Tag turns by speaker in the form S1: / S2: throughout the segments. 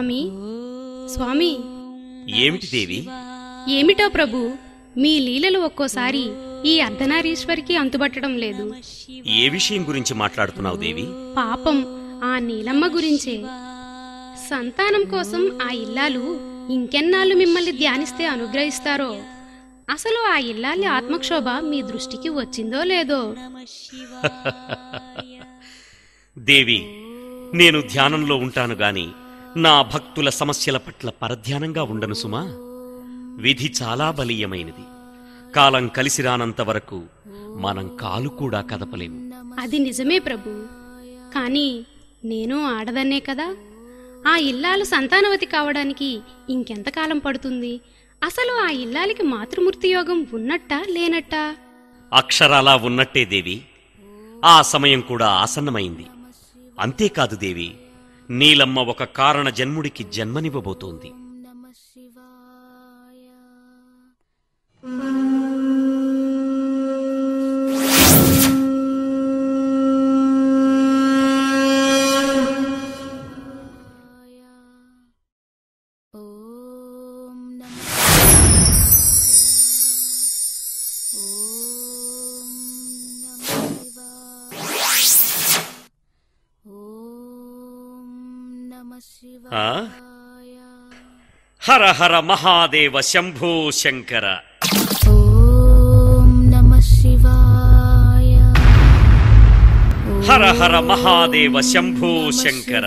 S1: స్వామి స్వామి
S2: ఏమిటి దేవి
S1: ఏమిటో ప్రభు మీ లీలలు ఒక్కోసారి ఈ అర్ధనారీశ్వరికి అంతుబట్టడం లేదు
S2: ఏ విషయం గురించి మాట్లాడుతున్నావు దేవి
S1: పాపం ఆ నీలమ్మ గురించే సంతానం కోసం ఆ ఇల్లాలు ఇంకెన్నాళ్ళు మిమ్మల్ని ధ్యానిస్తే అనుగ్రహిస్తారో అసలు ఆ ఇల్లాలి ఆత్మక్షోభ మీ దృష్టికి వచ్చిందో లేదో
S2: దేవి నేను ధ్యానంలో ఉంటాను గాని నా భక్తుల సమస్యల పట్ల పరధ్యానంగా ఉండను సుమా విధి చాలా బలీయమైనది కాలం కలిసి రానంత వరకు మనం కాలు కూడా కదపలేము
S1: అది నిజమే ప్రభు కానీ నేను ఆడదన్నే కదా ఆ ఇల్లాలు సంతానవతి కావడానికి ఇంకెంతకాలం పడుతుంది అసలు ఆ ఇల్లాలికి మాతృమూర్తి యోగం ఉన్నట్టా లేనట్టా
S2: అక్షరాలా ఉన్నట్టే దేవి ఆ సమయం కూడా ఆసన్నమైంది అంతేకాదు దేవి నీలమ్మ ఒక కారణ జన్ముడికి జన్మనివ్వబోతోంది
S3: ఓం నమ ఓం నమ శివాయ ఓం నమ
S2: ఆ?
S3: శివాయ
S2: హర హర మహాదేవ శంభో శంకర
S3: ఓం నమ శివాయ
S2: హర హర మహాదేవ శంభో శంకర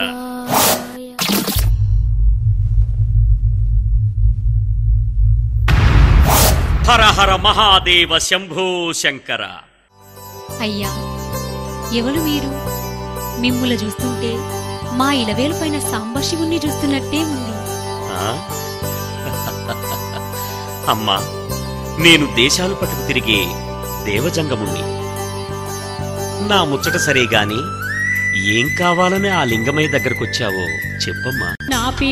S2: హర హర మహాదేవ శంభో శంకర
S4: అయ్యా ఎవరు మీరు మిమ్ముల చూస్తుంటే మా ఇలవేలుపైన సాంబశివుణ్ణి చూస్తున్నట్టే ఉంది
S2: ఆ? అమ్మా నేను దేశాలు పట్టుకు తిరిగే దేవజంగముణ్ణి నా ముచ్చట సరే గాని ఏం కావాలని ఆ లింగమయ్య దగ్గరకొచ్చావో చెప్పమ్మా
S4: నా పేరు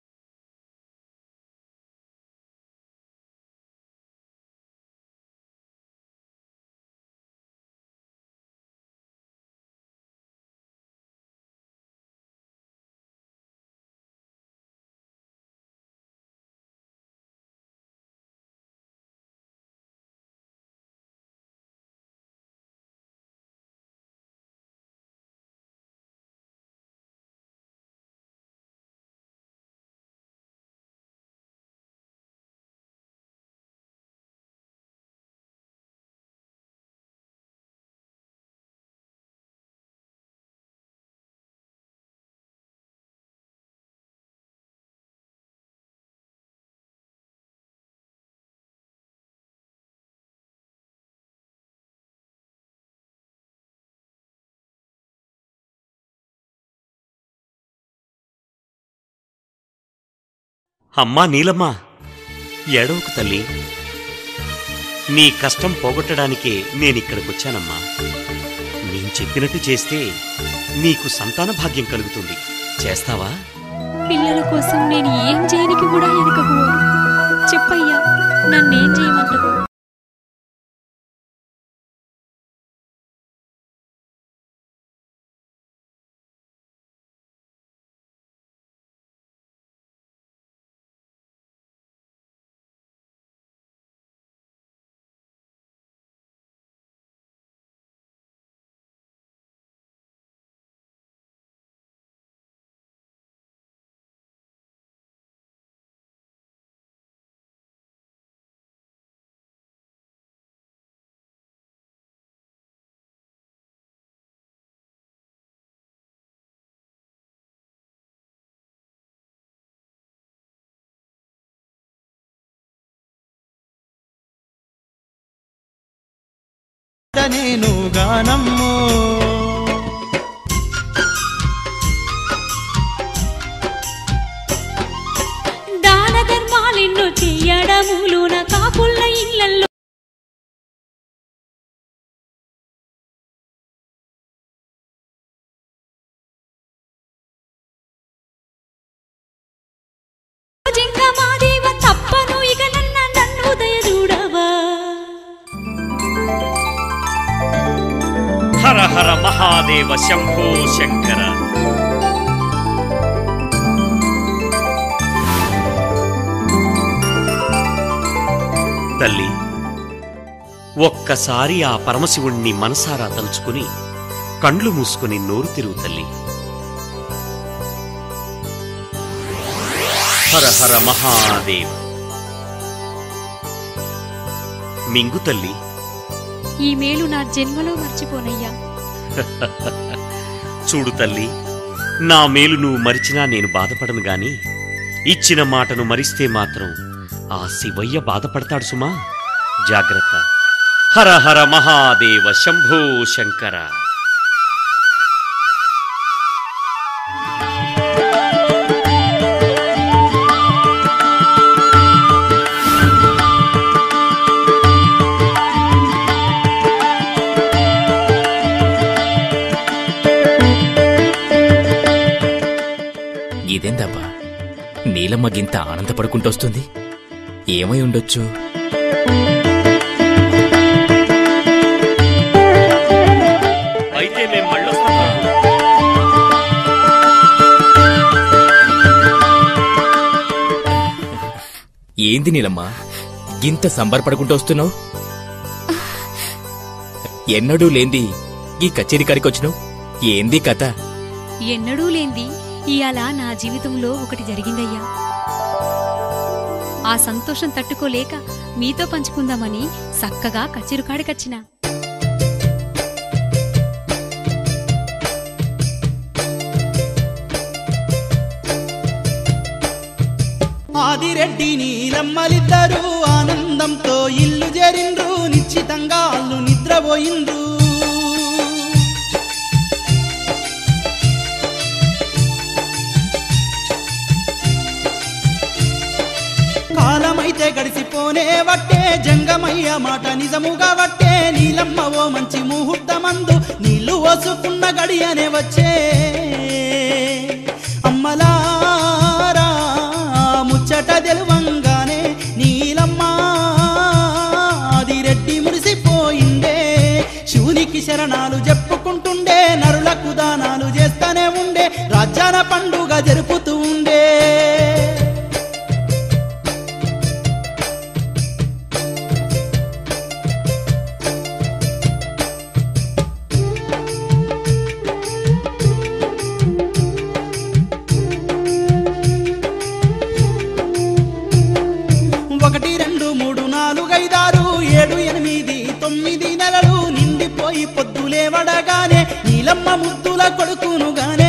S2: అమ్మా నీలమ్మా ఎడవకు తల్లి నీ కష్టం పోగొట్టడానికే నేనిక్కడికొచ్చానమ్మా నేను చెప్పినట్టు చేస్తే నీకు సంతాన భాగ్యం కలుగుతుంది చేస్తావా
S4: పిల్లల కోసం నేను ఏం చేయనికి కూడా వెనకపోను చెప్పయ్యా నన్నేం చేయమంటావు
S5: నేను గానమ్మో
S4: దాన ధర్మాలెన్నో చెయ్యడములు నా కాపుల్ల ఇళ్ళల్లో జంగమాదేవ తప్పను ఇక నన్న నన్ను దయ చూడవా
S2: హర హర మహాదేవ శంభో శంకర తల్లి ఒక్కసారి ఆ పరమశివుణ్ణి మనసారా తలుచుకుని కండ్లు మూసుకుని నోరు తిరుగు తల్లి హర హర మహాదేవ్ మింగు తల్లి
S4: ఈ మేలు నా జన్మలో మర్చిపోనయ్యా
S2: చూడు తల్లి నా మేలు నువ్వు మరిచినా నేను బాధపడను గాని ఇచ్చిన మాటను మరిస్తే మాత్రం ఆ శివయ్య బాధపడతాడు సుమా జాగ్రత్త హర హర మహాదేవ శంభో శంకర
S5: ఇదేందబ్బా నీలమ్మ గింత ఆనందపడుకుంటొస్తుంది ఏమై ఉండొచ్చు
S2: అయితే మేము మళ్ళొస్తాం
S5: ఏంది నీలమ్మ గింత సంబరపడుకుంటూ వస్తున్నావు ఎన్నడూ లేంది ఈ కచేరీ కాడికి వచ్చినావు ఏంది కథ
S4: ఎన్నడూ లేంది ఇయాల నా జీవితంలో ఒకటి జరిగిందయ్యా ఆ సంతోషం తట్టుకోలేక మీతో పంచుకుందామని చక్కగా కచ్చిరుకాడికచ్చినా
S6: ఆదిరెడ్డి నీలమ్మలిద్దరూ ఆనందంతో ఇల్లు చేరిండ్రు నిశ్చితంగా అల్లు నిద్రపోయిండ్రు కాలమైతే గడిసిపోనే వట్టే జంగమయ్య మాట నిజముగా వట్టే నీలమ్మ ఓ మంచి ముహూర్తమందు నీళ్లు వసుకున్న గడియనే వచ్చే అమ్మలారా ముచ్చట తెలువంగానే నీలమ్మ ఆదిరెడ్డి మురిసిపోయిండే శివునికి శరణాలు చెప్పుకుంటుండే నరులకు దానాలు చేస్తానే ఉండే రాజ్యాన పండుగ జరుపుతూ ఉండే ఒకటి రెండు మూడు నాలుగు ఐదారు ఏడు ఎనిమిది తొమ్మిది నెలలు నిండిపోయి పొద్దులేవడగానే నీలమ్మ ముద్దుల కొడుకునుగానే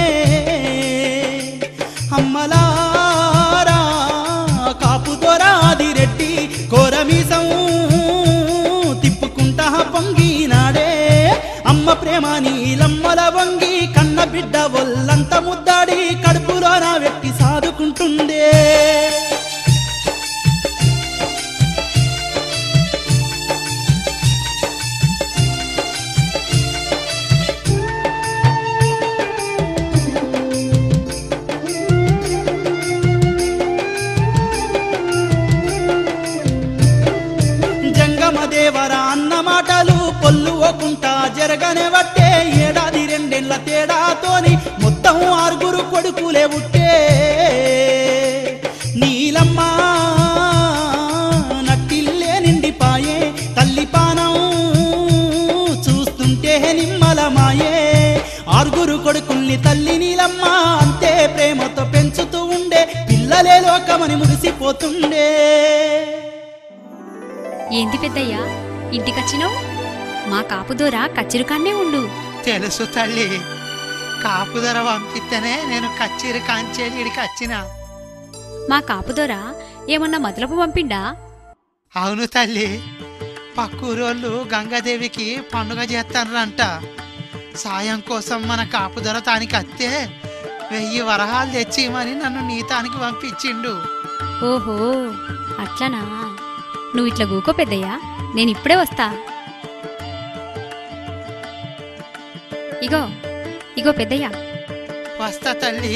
S6: అమ్మలారా కాపు దొరాదిరెడ్డి కోరమీసం తిప్పుకుంటా పొంగినాడే అమ్మ ప్రేమ నీలమ్మల వంగి కన్న బిడ్డ ఒల్లంత ముద్దాడి కడుపులో నా వెట్టి సాదుకుంటుండే జంగమదేవర అన్న మాటలు పొల్లు ఒకుంటా జరగనే వట్టే ఏడాది రెండేళ్ల తేడాతోని మొత్తం ఆరుగురు కొడుకులే ఉట్టే నీలమ్మ నట్టిల్లే నిండిపాయే తల్లి పానం చూస్తుంటే నిమ్మల మాయే ఆరుగురు కొడుకుల్ని తల్లి నీలమ్మ అంతే ప్రేమతో పెంచుతూ ఉండే పిల్లలే లోకమని మురిసిపోతుండే
S4: ఏంది పెద్దయ్యా ఇంటికచ్చినావు మా కాపుదోరా కచ్చిరుకాన్నే ఉండు
S7: తెలుసు తల్లి కాపుదర పంపిస్తేనే నేను కచ్చేరి కాంచేలి ఇడికి వచ్చిన
S4: మా కాపుదోరా ఏమన్నా మతలపు పంపిండా
S7: అవును తల్లి పక్కూరోళ్ళు గంగాదేవికి పండుగ చేస్తారంట సాయం కోసం మన కాపుదర తానికి అత్తే వెయ్యి వరహాలు తెచ్చిమని నన్ను నీ తానికి పంపించిండు
S4: ఓహో అట్లనా నువ్వు ఇట్లా గూకో పెద్దయ్యా నేను ఇప్పుడే వస్తా ఇగో ఇగో పెద్దయ్యా
S7: వస్తా తల్లి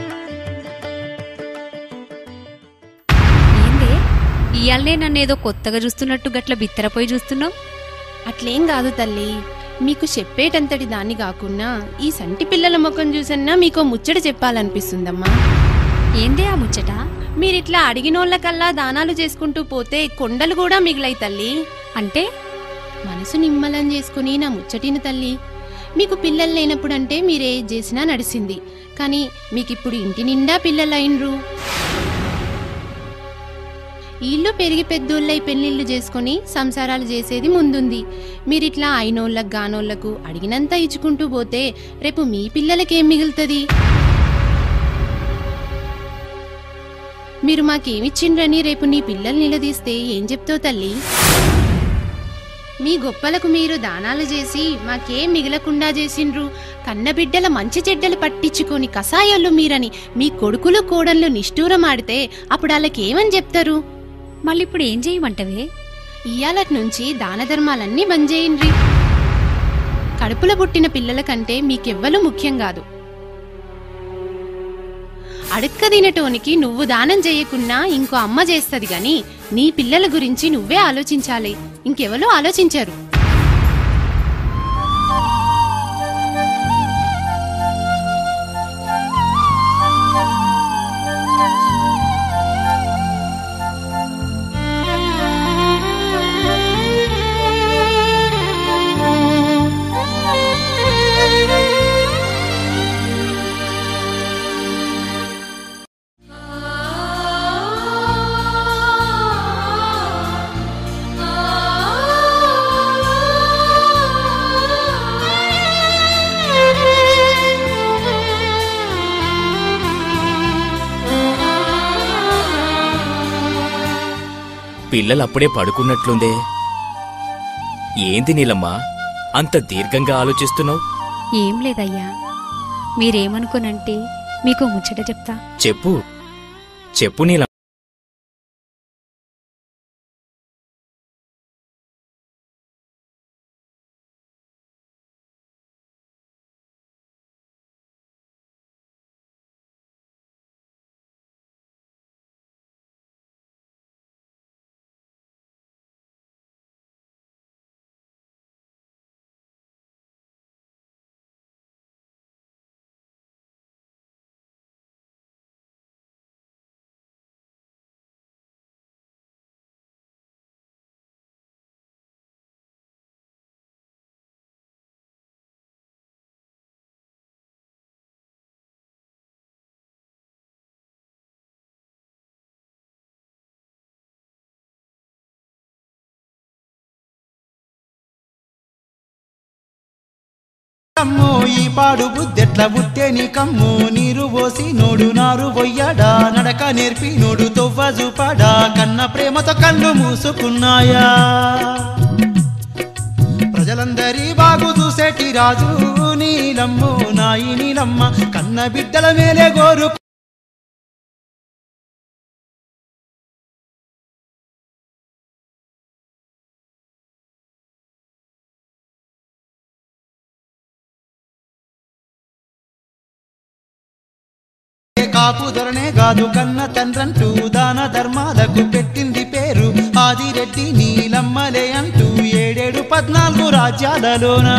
S4: ఏందే ఇయాలనే నన్నేదో కొత్తగా చూస్తున్నట్టు గట్ల బిత్తరపోయి చూస్తున్నావు
S8: అట్లేం కాదు తల్లి మీకు చెప్పేటంతటి దాన్ని కాకుండా ఈ సంటి పిల్లల ముఖం చూసన్నా మీకు ముచ్చట చెప్పాలనిపిస్తుందమ్మా
S4: ఏందే ఆ ముచ్చట
S8: మీరిట్లా అడిగినోళ్ళకల్లా దానాలు చేసుకుంటూ పోతే కొండలు కూడా మిగిలాయి తల్లి
S4: అంటే
S8: మనసు నిమ్మలం చేసుకుని నా ముచ్చటిన తల్లి మీకు పిల్లలు లేనప్పుడంటే మీరే చేసినా నడిసింది కానీ మీకిప్పుడు ఇంటి నిండా పిల్లలైనరు ఇల్లు పెరిగి పెద్దోళ్ళై పెళ్లిళ్ళు చేసుకుని సంసారాలు చేసేది ముందుంది మీరిట్లా అయినోళ్ళకు గానోళ్లకు అడిగినంత ఇచ్చుకుంటూ పోతే రేపు మీ పిల్లలకేం మిగులుతుంది మీరు మాకేమిచ్చిండ్రని రేపు నీ పిల్లలు నిలదీస్తే ఏం చెప్తావు తల్లి మీ గొప్పలకు మీరు దానాలు చేసి మాకేం మిగలకుండా చేసిండ్రు కన్నబిడ్డల మంచి చెడ్డలు పట్టించుకొని కసాయాలు మీరని మీ కొడుకులు కోడళ్ళు నిష్ఠూరమాడితే అప్పుడు వాళ్ళకేమని చెప్తారు
S4: మళ్ళీ ఇప్పుడు ఏం చేయమంటవే
S8: ఇయాలటి నుంచి దాన ధర్మాలన్నీ బంద్ చేయండ్రి కడుపులో పుట్టిన పిల్లల కంటే మీకెవ్వలు ముఖ్యం కాదు అడక్క తినటోనికి నువ్వు దానం చేయకున్నా ఇంకో అమ్మ చేస్తది గాని నీ పిల్లల గురించి నువ్వే ఆలోచించాలి ఇంకెవరూ ఆలోచించరు
S5: పిల్లలు అప్పుడే పడుకున్నట్లుందే ఏంది నీలమ్మా అంత దీర్ఘంగా ఆలోచిస్తున్నావు
S4: ఏం లేదయ్యా మీరేమనుకోనంటే మీకు ముచ్చట చెప్తా
S5: చెప్పు చెప్పు నీల
S6: కమ్ము ఈ పాడు బుద్ధెట్ల బుట్టే నీ కమ్ము నీరు పోసి నోడు నారు పొయ్యాడా నడక నేర్పి నోడు తొవ్వ చూపాడా కన్న ప్రేమతో కళ్ళు మూసుకున్నాయా ప్రజలందరి బాగు చూసేటి రాజు నీలమ్ము నాయి నీలమ్మ కన్న బిడ్డల మేలే గోరు కాపు ధరనే కాదు కన్న తండ్రంటూ దాన ధర్మాలకు పెట్టింది పేరు ఆదిరెడ్డి నీలమ్మలే అంటూ ఏడేడు పద్నాలుగు రాజ్యాలలోన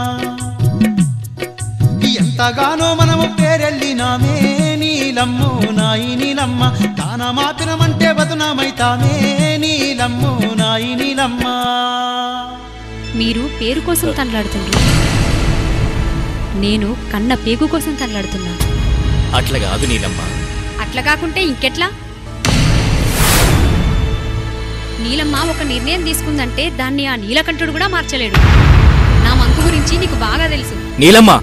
S6: ఎంతగానో మనము పేరెళ్ళినామే నీలమ్ము నాయి నీలమ్మ దాన మాపినమంటే బతునామైతామే నీలమ్ము నాయి నీలమ్మ
S4: మీరు పేరు కోసం తనలాడుతున్నారు నేను కన్న పేగు కోసం తనలాడుతున్నా
S5: అట్లా కాదు నీలమ్మా
S4: అట్లా కాకుంటే ఇంకెట్లా నీలమ్మ ఒక నిర్ణయం తీసుకుందంటే దాన్ని ఆ నీలకంఠుడు కూడా మార్చలేడు నా మంకు గురించి నీకు బాగా తెలుసు
S5: నీలమ్మా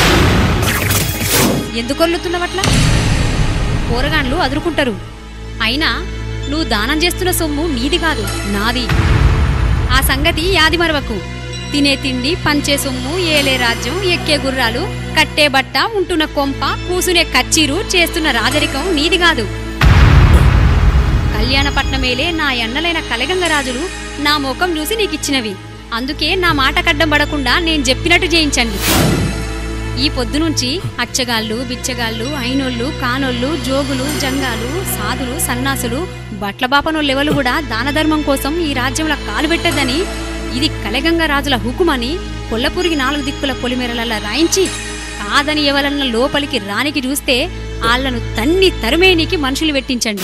S4: ఎందుకు వల్లుతున్నావట్లా కూరగాండ్లు అదురుకుంటారు అయినా నువ్వు దానం చేస్తున్న సొమ్ము నీది కాదు నాది ఆ సంగతి యాది మరవకు తినే తిండి పంచే సొమ్ము ఏలే రాజ్యం ఎక్కే గుర్రాలు కట్టే బట్ట ఉంటున్న కొంప కూసునే కచ్చీరు చేస్తున్న రాజరికం నీది కాదు కళ్యాణపట్నమేలే నా ఎన్నలైన కలగంగ రాజులు నా ముఖం చూసి నీకిచ్చినవి అందుకే నా మాట కడ్డం పడకుండా నేను చెప్పినట్టు చేయించండి ఈ పొద్దునుంచి అచ్చగాళ్ళు బిచ్చగాళ్ళు అయినోళ్ళు కానోళ్ళు జోగులు జంగాలు సాధులు సన్నాసులు బట్ల బాపనోళ్ళెవలు కూడా దానధర్మం కోసం ఈ రాజ్యంలో కాలు పెట్టద్దని ఇది కలగంగ రాజుల హుకుమని కొల్లపురికి నాలుగు దిక్కుల పొలిమేరలలా రాయించి కాదని ఎవరన్నా లోపలికి రానికి చూస్తే ఆళ్లను తన్ని తరుమేనికి మనుషులు పెట్టించండి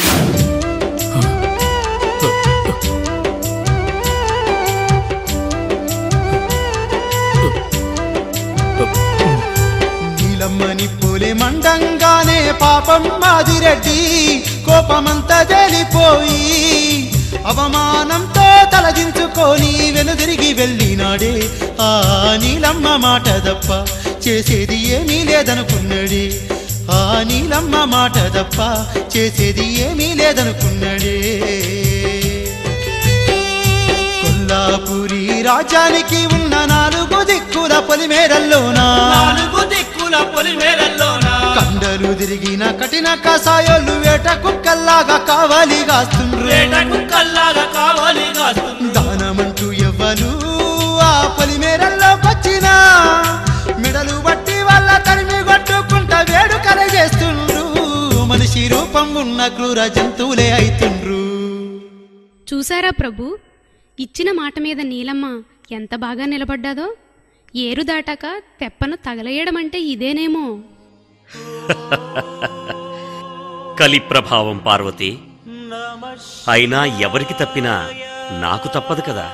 S6: నీలమ్మని పోలే మండంగానే పాపం మాదిరెడ్డి కోపమంతా తెలిపోయి అవమానంతో తలదించుకొని వెనుదిరిగి వెళ్ళినాడే ఆ నీలమ్మ మాట తప్ప చేసేది ఏమీ లేదనుకున్నాడే ఆ నీలమ్మ మాట తప్ప చేసేది ఏమీ లేదనుకున్నాడే కొల్లాపురి రాజ్యానికి ఉన్న నాలుగు దిక్కుల పొలిమేరల్లోనా
S9: నాలుగు దిక్కుల పొలిమేరల్లోనా
S6: కండలు తిరిగిన కఠిన కసాయోళ్ళు వేట కుక్కల్లాగా కావాలి కాస్తుండ్రు
S9: వేట కుక్కల్లాగా కావాలి కాస్తుంది
S6: దానమంటూ ఎవ్వరు ఆ పొలిమేరల్లో వచ్చినా మిడలు బట్టి వాళ్ళ తరిమి కొట్టుకుంటా వేడుకలు చేస్తుండ్రు మనిషి రూపం ఉన్న క్రూర జంతువులే అయితుండ్రు
S1: చూసారా ప్రభు ఇచ్చిన మాట మీద నీలమ్మ ఎంత బాగా నిలబడ్డాదో ఏరు దాటాక తెప్పను తగలేయడమంటే ఇదేనేమో
S2: కలి ప్రభావం పార్వతి అయినా ఎవరికి తప్పినా నాకు తప్పదు కదా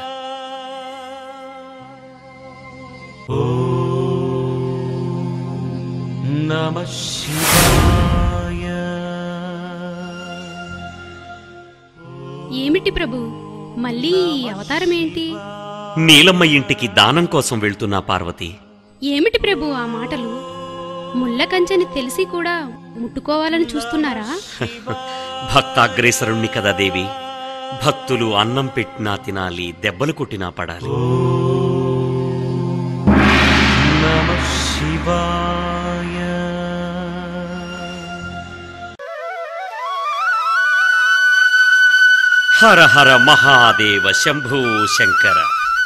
S9: నమ శివాయ
S1: ఏమిటి ప్రభు మళ్ళీ ఈ అవతారం ఏంటి
S2: నీలమ్మ ఇంటికి దానం కోసం వెళ్తున్నా పార్వతి
S1: ఏమిటి ప్రభు ఆ మాటలు ముళ్ళ కంచెని తెలిసి కూడా ముట్టుకోవాలని చూస్తున్నారా
S2: భక్తాగ్రేసరుణ్ణి కదా దేవి భక్తులు అన్నం పెట్టినా తినాలి దెబ్బలు కొట్టినా పడాలి
S9: నమ శివాయ
S2: హర హర మహాదేవ శంభూ శంకర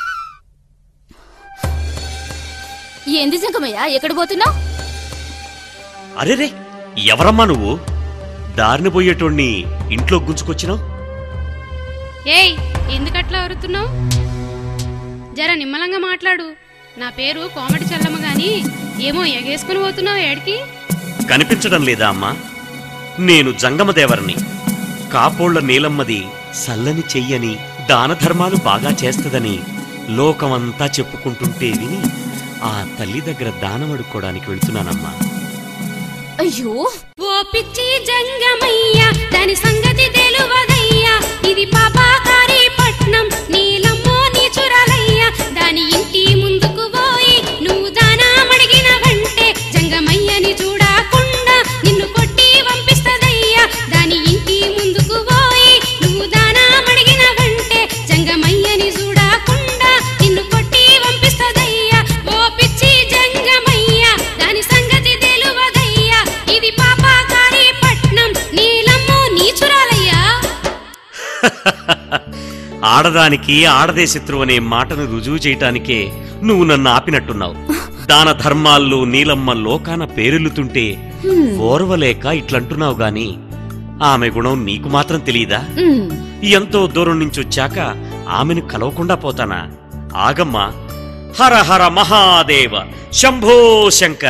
S3: ఏంది జంకమయ్య ఎక్కడ పోతున్నావు
S2: అరెరే ఎవరమ్మా నువ్వు దారిని పోయేటోణ్ణి ఇంట్లో గుంజుకొచ్చినావు
S1: ఏయ్ ఎందుకట్లా అరుతున్నావు జర నిమ్మలంగా మాట్లాడు నా పేరు కోమటి చల్లమ్మ గాని ఏమో ఎగేసుకుని పోతున్నావు ఏడికి
S2: కనిపించడం లేదా అమ్మా నేను జంగమదేవరిని కాపోళ్ల నీలమ్మది సల్లని చెయ్యని దాన ధర్మాలు బాగా చేస్తదని లోకమంతా చెప్పుకుంటుంటే విని ఆ తల్లి దగ్గర దానం అడుక్కోడానికి వెళ్తున్నానమ్మా
S3: అయ్యో
S1: ఓ పిచ్చి జంగమయ్య దాని సంగతి తెలువదయ్యా ఇది పాపాకారి పట్నం నీలమ్మో నీచురాలయ్య దాని ఇంటి ముందుకు పోయి నువ్వు దానామడిగిన వెంటే జంగమయ్యని చూడకుండా నిన్ను కొట్టి పంపిస్తదయ్యా దాని ఇంటి ముందుకు పోయి నువ్వు దానామడిగిన వెంటే జంగమయ్యని చూడకుండా నిన్ను కొట్టి పంపిస్తదయ్యా ఓ పిచ్చి జంగమయ్య దాని సంగతి తెలువదయ్యా ఇది పాపాకారి పట్నం నీలమ్మో నీచురాలయ్యా
S2: ఆడదానికి ఆడదే శత్రువు అనే మాటను రుజువు చేయటానికే నువ్వు నన్ను ఆపినట్టున్నావు దాన ధర్మాల్లో నీలమ్మ లోకాన పేరెల్లుతుంటే ఓర్వలేక ఇట్లంటున్నావు గాని ఆమె గుణం నీకు మాత్రం తెలియదా
S3: ఉమ్,
S2: ఎంతో దూరం నుంచి వచ్చాక ఆమెను కలవకుండా పోతానా ఆగమ్మా హర హర మహాదేవ శంభో శంకర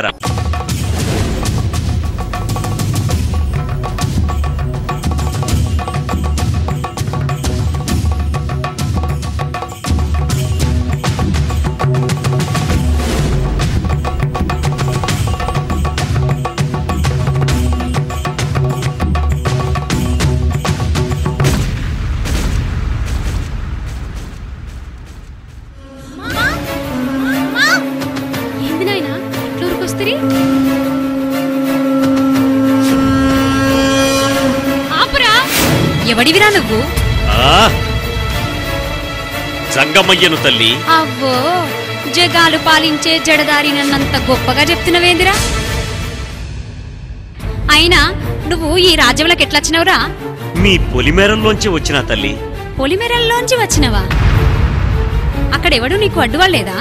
S1: ఏంది నాయనా ఎట్లా ఉరికొస్తిరి ఆపురా
S4: ఎవడివిరా నువ్వు
S2: ఆ జంగమయ్యను తల్లి
S4: అవ్వో జగాలు పాలించే జడదారి నన్నంత గొప్పగా చెప్తున్నవేందిరా అయినా నువ్వు ఈ రాజ్యంలోకి ఎట్లొచ్చినవురా
S2: మీ పొలిమేరల్లోంచి వచ్చిన తల్లి
S4: పొలిమేరల్లోంచి వచ్చినవా అక్కడెవడు నీకు అడ్డువాలేదా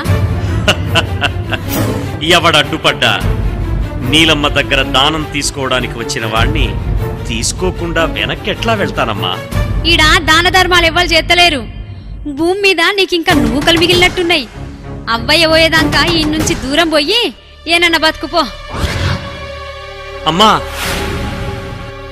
S2: ఎవడడ్డుపడ్డా నీలమ్మ దగ్గర దానం తీసుకోవడానికి వచ్చిన వాణ్ణి తీసుకోకుండా వెనక్కెట్లా వెళ్తానమ్మా
S4: ఈడ దాన ధర్మాలు ఎవ్వరు చేస్తలేరు భూమి మీద నీకింకా నువ్వు కలిమిగిలినట్టున్నాయి అవ్వయ్య పోయేదాకా ఈ నుంచి దూరం పోయి ఏనన్నా బతుకుపో
S2: అమ్మా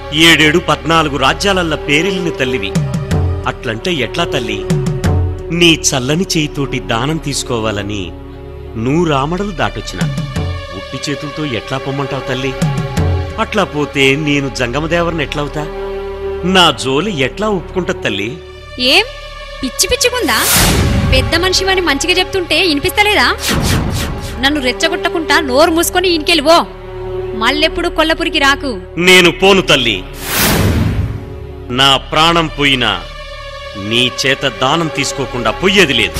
S2: ఏడేడు పద్నాలుగు రాజ్యాలల్ల పేరెళ్ళిన తల్లివి అట్లంటే ఎట్లా తల్లి నీ చల్లని చేయితోటి దానం తీసుకోవాలని నూరామడలు దాటొచ్చిన ఉట్టి చేతులతో ఎట్లా పొమ్మంటావు తల్లి అట్లా పోతే నేను జంగమదేవరిని ఎట్లవుతా నా జోలి ఎట్లా ఒప్పుకుంటా తల్లి
S4: ఏం పిచ్చి పిచ్చిగుందా పెద్ద మనిషివని మంచిగా చెప్తుంటే వినిపిస్తలేదా నన్ను రెచ్చగొట్టకుండా నోరు మూసుకొని ఇంకెళ్ళివో మళ్ళెప్పుడు కొల్లపురికి రాకు
S2: నేను పోను తల్లి నా ప్రాణం పోయినా నీ చేత దానం తీసుకోకుండా పొయ్యేది లేదు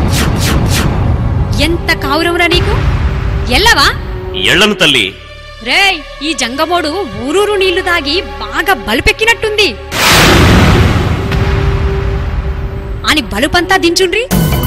S4: ఎంత కావురవురా నీకు ఎల్లవా
S2: ఎళ్ళను తల్లి
S4: రేయ్ ఈ జంగమోడు ఊరూరు నీళ్లు తాగి బాగా బలుపెక్కినట్టుంది అని బలుపంతా దించుండ్రి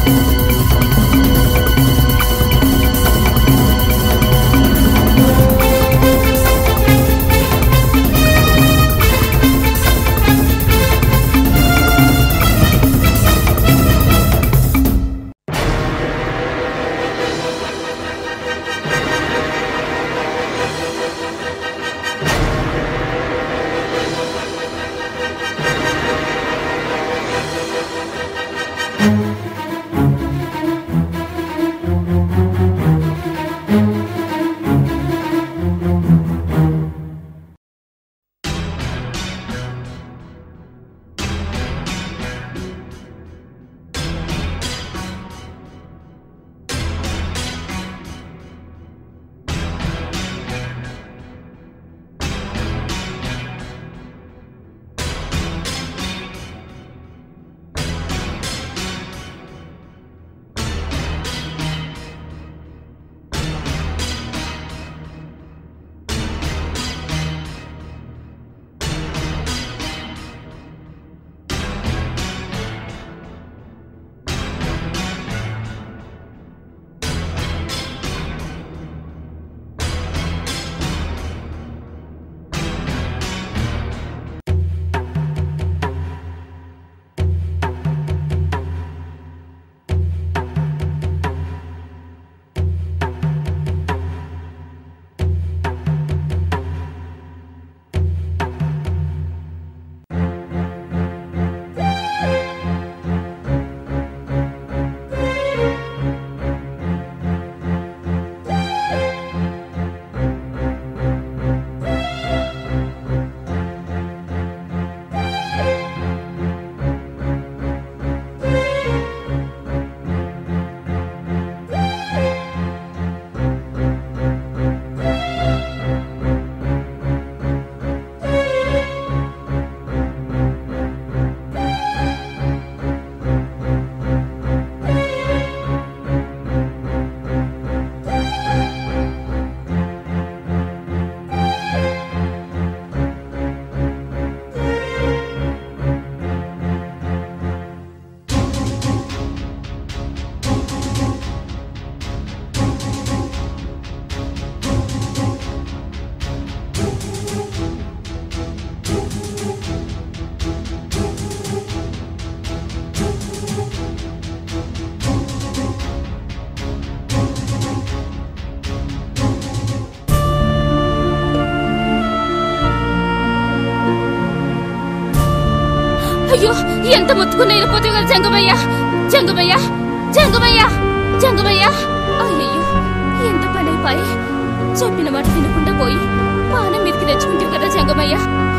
S3: అయ్యో ఎంత ముత్తుకున్న వెళ్ళిపోతే కదా జంగమయ్య జంగమయ్య జంగమయ్య జంగమయ్య అయ్యయ్యో ఎంత పని అయిపోయి చెప్పిన మాట వినకుండా పోయి పానం మీదకి తెచ్చుకుంటావు కదా జంగమయ్య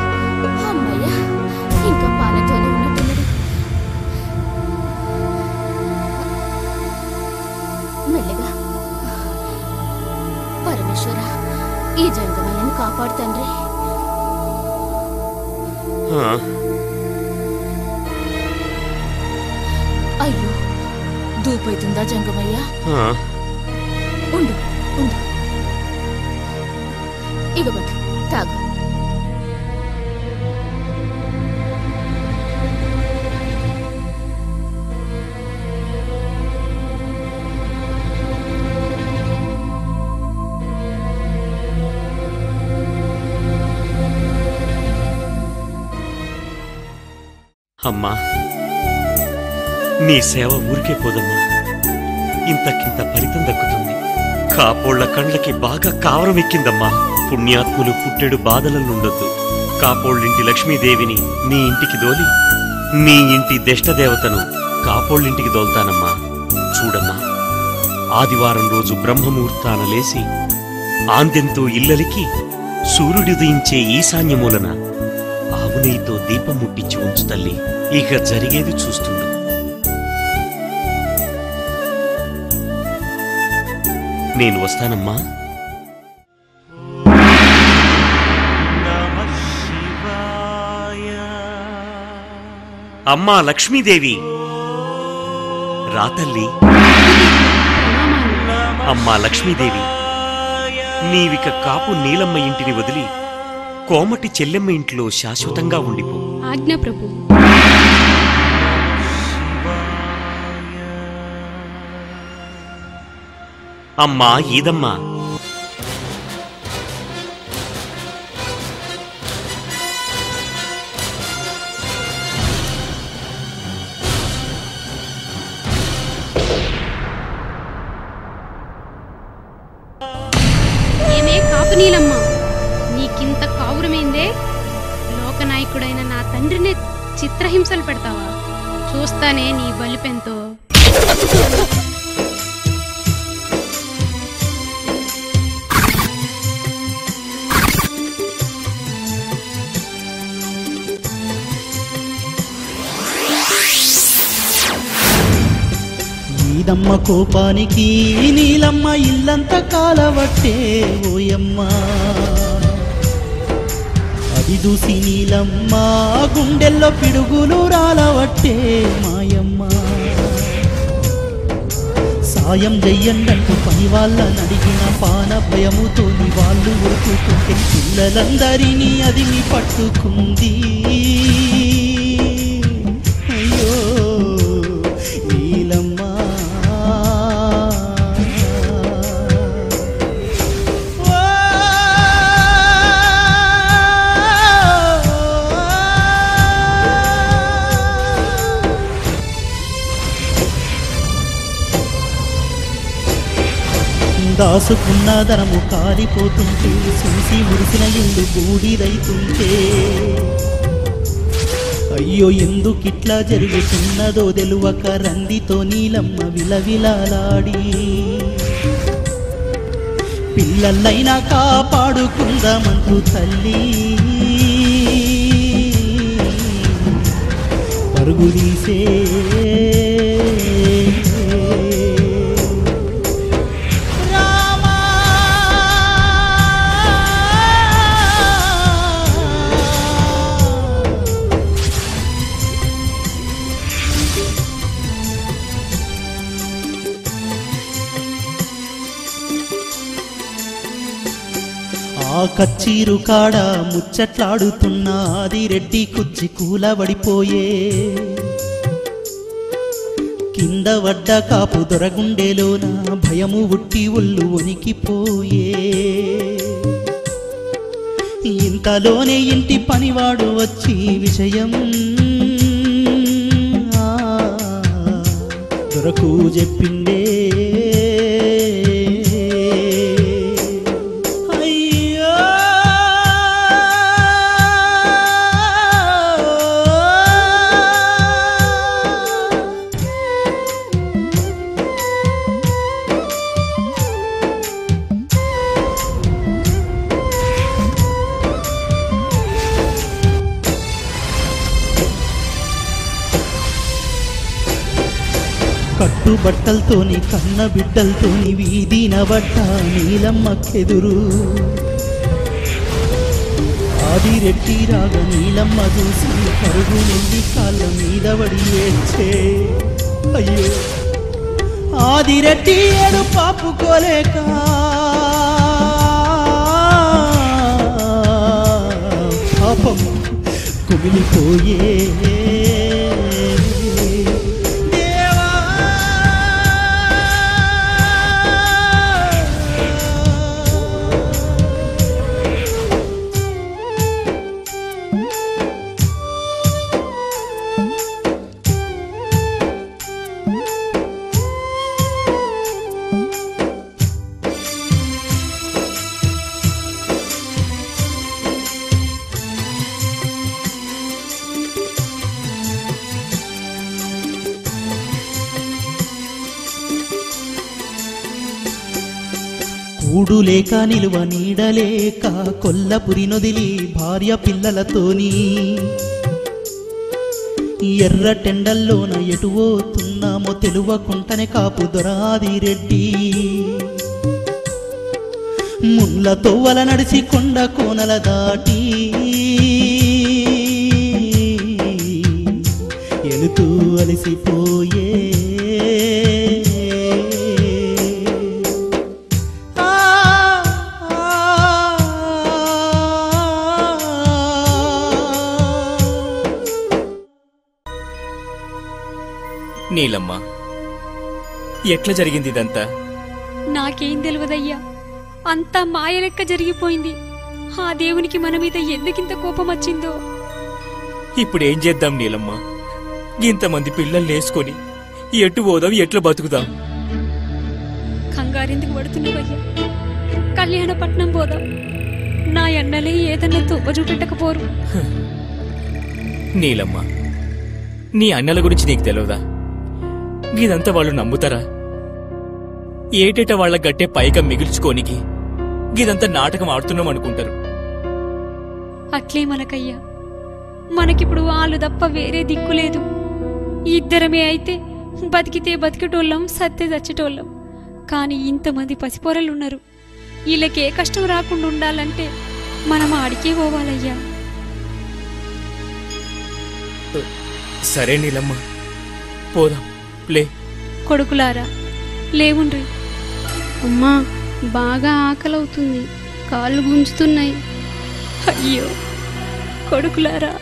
S3: అమ్మయ్య ఇంకా పానంతోనే ఉన్నట్టున్నాడు మెల్లగా పరమేశ్వర ఈ జంగమయ్యను కాపాడు తండ్రి
S2: ఆ,
S3: అయ్యో దూపైతుందా జంగమయ్య
S2: ఆ,
S3: ఉండు ఉండు ఇగబట్టు తాగు
S2: అమ్మా నీ సేవ ఊరికే పోదమ్మా ఇంతకింత ఫలితం దక్కుతుంది కాపోళ్ల కండ్లకి బాగా కావరం ఎక్కిందమ్మా పుణ్యాత్ములు పుట్టెడు బాధలను ఉండొద్దు కాపోళ్ళింటి లక్ష్మీదేవిని మీ ఇంటికి దోలి మీ ఇంటి దిష్టదేవతను కాపోళ్ళింటికి దోల్తానమ్మా చూడమ్మా ఆదివారం రోజు బ్రహ్మముహూర్తాన లేసి ఆంద్యంతో ఇల్లలికి సూర్యుడుదయించే ఈశాన్యమూలన ఆవు నెయ్యితో దీపం ముట్టించి ఉంచు తల్లి ఇక జరిగేది చూస్తుండు నేను వస్తానమ్మా
S9: నమ శివాయ
S2: అమ్మా లక్ష్మీదేవి రా తల్లి అమ్మా లక్ష్మీదేవి నీవిక కాపు నీలమ్మ ఇంటిని వదిలి కోమటి చెల్లెమ్మ ఇంట్లో శాశ్వతంగా ఉండిపో
S1: ఆజ్ఞ ప్రభు
S2: అమ్మా ఈదమ్మా
S1: ఏమే కాపు నీలమ్మ నీకింత కావురమైందే లోకనాయకుడైన నా తండ్రినే చిత్రహింసలు పెడతావా చూస్తానే నీ బలిపెంతో
S6: నీదమ్మ కోపానికి నీలమ్మ ఇల్లంత కాలవట్టే ఓయమ్మ అది చూసి నీలమ్మ గుండెల్లో పిడుగులు రాలవట్టే మాయమ్మ సాయం చెయ్యండంటూ పని వాళ్ళని అడిగిన పాన భయముతోని వాళ్ళు ఉరుకుతుంటే పిల్లలందరినీ అది మీ పట్టుకుంది అయ్యో నీలమ్మా దాసుకున్న ధనము కాలిపోతుంటే చూసి మురిసిన ఇల్లు బూడిదైతుంటే అయ్యో ఎందుకిట్లా జరుగుతున్నదో తెలువక రందితో నీలమ్మ విలవిలాడి పిల్లలైనా కాపాడుకుందామంటూ తల్లి పరుగు తీసే ఆ కచ్చీరు కాడ ముచ్చట్లాడుతున్న ఆది రెడ్డి కుచ్చి కూలబడిపోయే కింద వడ్డ కాపు దొరగుండెలోన భయము ఉట్టి ఒళ్ళు వణికిపోయే ఇంతలోనే ఇంటి పనివాడు వచ్చి విషయం ఆ, దొరకు చెప్పిండే అయ్యో కట్టు బట్టలతోని కన్న బిడ్డలతోని వీధిన బట్ట నీలమ్మకెదురు ఆది రెట్టి రాగ నీలమ్మ చూసి పరుగు నిండి కాళ్ళ మీద పడి ఏడ్చే అయ్యో ఆది రెట్టి ఏడు పాపుకోలేక పాపం కుమిలిపోయే దేవా కూడు లేక నిలువ నీడలేక కొల్లపురి నొదిలి భార్య పిల్లలతోని ఎర్ర టెండల్లోన ఎటు పోతున్నామో తెలువకుంటనే కాపు దొరాది రెడ్డి ముళ్ళ తోవల నడిచి కొండ కోనల దాటి ఎలుతూ అలసిపోయే ఆ,
S5: నీలమ్మ ఎట్లా జరిగింది ఇదంతా
S4: నాకేం తెలియదయ్యా అంతా మాయ లెక్క జరిగిపోయింది ఆ దేవునికి మన మీద ఎందుకింత కోపం వచ్చిందో
S5: ఇప్పుడు ఏం చేద్దాం నీలమ్మ ఇంతమంది పిల్లల్ని వేసుకొని ఎటు పోదాం ఎట్లా బతుకుదాం
S4: కంగారెందుకు పడుతున్నావయ్యా కళ్యాణపట్నం పోదాం నా ఎన్నలే ఏదన్నా తువ్వ చూపెట్టకపోరు
S5: నీలమ్మ నీ అన్నల గురించి నీకు తెలియదా ఇదంతా వాళ్ళు నమ్ముతారా ఏటేట వాళ్ళ గట్టే పైగా మిగిల్చుకోనికి ఇదంతా నాటకం ఆడుతున్నాం అనుకుంటారు
S4: అట్లే మనకయ్యా మనకిప్పుడు వాళ్ళు తప్ప వేరే దిక్కు లేదు ఇద్దరమే అయితే బతికితే బతికేటోళ్ళం సత్తే చచ్చేటోళ్ళం కానీ ఇంతమంది పసిపోరలున్నారు వీళ్ళకి ఏ కష్టం రాకుండా ఉండాలంటే మనం ఆడికే పోవాలయ్యా
S5: సరే నీలమ్మ పోదాం ప్లే
S4: కొడుకులారా లేవుండ్రి
S1: అమ్మా బాగా ఆకలవుతుంది కాళ్ళు గుంజుతున్నాయి
S4: అయ్యో కొడుకులారా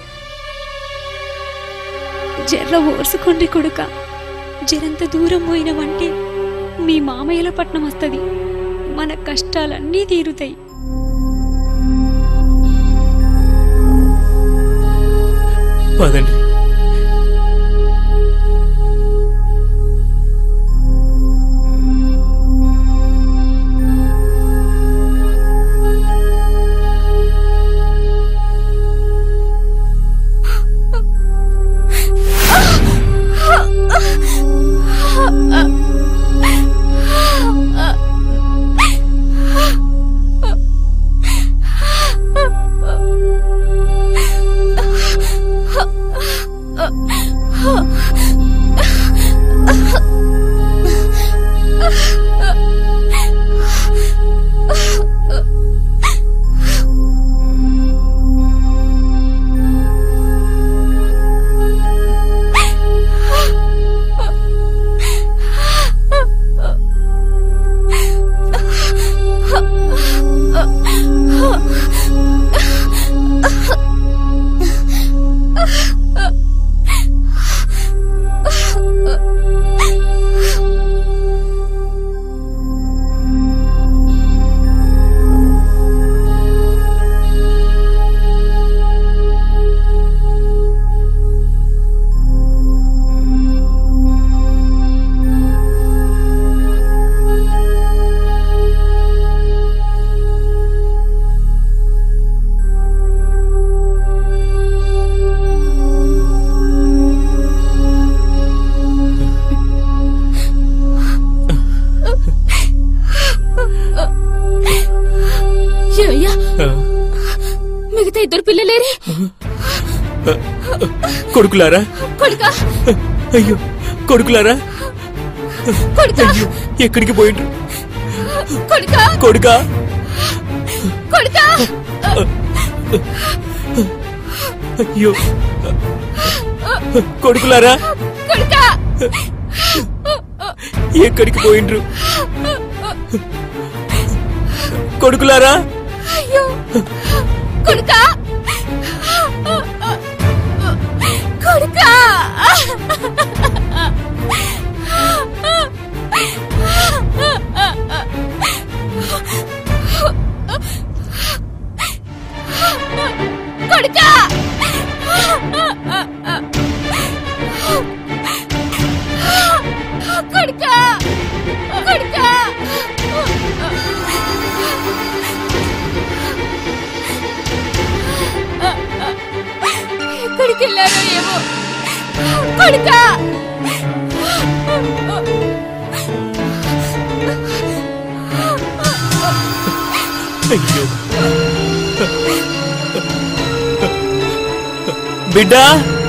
S4: జర్ర ఓర్సుకోండి కొడుక జరంత దూరం పోయినవంటే మీ మామయ్యల పట్నం వస్తుంది మన కష్టాలన్నీ తీరుతాయి
S5: పదండి
S3: ఏమయ్యా
S5: ఆ,
S3: మిగతా ఇద్దరు పిల్లలేరి
S5: కొడుకులారా
S3: కొడుకా
S5: అయ్యో కొడుకులారా
S3: కొడుకా
S5: అయ్యో ఎక్కడికి పోయిండ్రు
S3: కొడుకా
S5: కొడుకా
S3: కొడుకా
S5: అయ్యో కొడుకులారా
S3: కొడుకా
S5: ఎక్కడికి పోయిండ్రు కొడుకులారా
S3: అయ్యో కొడుకా కొడుకా కొడుకా కొడుకా కొడుకా ఎక్కడికి వెళ్ళారో ఏమో కొడుకా
S5: అయ్యో బిడ్డా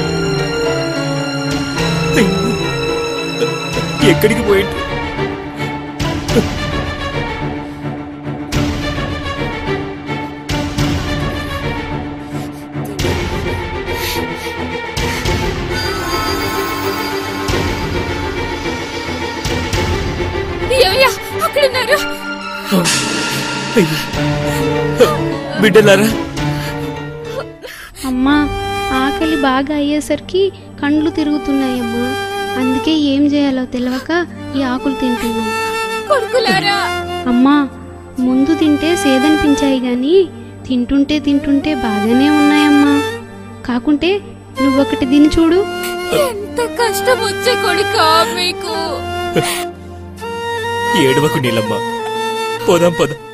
S5: అయ్యో. ఎక్కడికి పోయిండు
S3: ఏమయ్యా అక్కడున్నారు
S5: అయ్యో. బిడ్డలారా
S1: అమ్మా ఆకలి బాగా అయ్యేసరికి కండ్లు తిరుగుతున్నాయమ్మా అందుకే ఏం చేయాలో తెలియక ఈ ఆకులు తింటున్నాం
S3: కొడుకులారా
S1: అమ్మా ముందు తింటే సేదనిపించాయి గాని తింటుంటే తింటుంటే బాగానే ఉన్నాయమ్మా కాకుంటే నువ్వొకటి తిని చూడు
S3: ఎంత కష్టం వచ్చే కొడుకా మీకు
S5: ఏడవకు నీలమ్మ పోదాం పోదాం